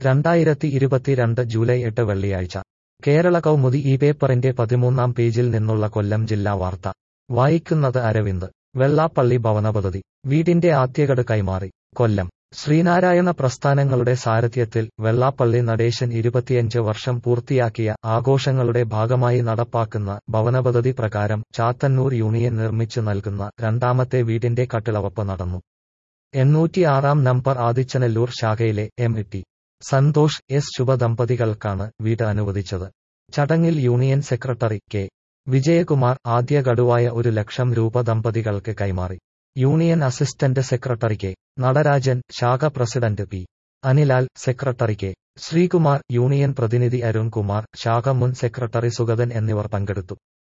രണ്ടായിരത്തി ഇരുപത്തിരണ്ട് ജൂലൈ എട്ട് വെള്ളിയാഴ്ച കേരള കൗമുദി ഈ പേപ്പറിന്റെ പതിമൂന്നാം പേജിൽ നിന്നുള്ള കൊല്ലം ജില്ലാ വാർത്ത വായിക്കുന്നത് അരവിന്ദ് വെള്ളാപ്പള്ളി ഭവനപദ്ധതി വീടിന്റെ ആദ്യഗഡ് കൈമാറി കൊല്ലം ശ്രീനാരായണ പ്രസ്ഥാനങ്ങളുടെ സാരഥ്യത്തിൽ വെള്ളാപ്പള്ളി നടേശൻ ഇരുപത്തിയഞ്ച് വർഷം പൂർത്തിയാക്കിയ ആഘോഷങ്ങളുടെ ഭാഗമായി നടപ്പാക്കുന്ന ഭവനപദ്ധതി പ്രകാരം ചാത്തന്നൂർ യൂണിയൻ നിർമ്മിച്ചു നൽകുന്ന രണ്ടാമത്തെ വീടിന്റെ കട്ടിളവപ്പ് നടന്നു എണ്ണൂറ്റിയാറാം നമ്പർ ആദിച്ചനല്ലൂർ ശാഖയിലെ എം ടി സന്തോഷ് എസ് ശുഭദമ്പതികൾക്കാണ് വീട് അനുവദിച്ചത് ചടങ്ങിൽ യൂണിയൻ സെക്രട്ടറി കെ വിജയകുമാർ ആദ്യ ഗഡുവായ ഒരു ലക്ഷം രൂപ ദമ്പതികൾക്ക് കൈമാറി union assistant secretary K Natarajan ശാഖ president P Anilal secretary K Sreekumar union പ്രതിനിധി അരുൺകുമാർ ശാഖ മുൻ സെക്രട്ടറി സുഗതൻ എന്നിവർ പങ്കെടുത്തു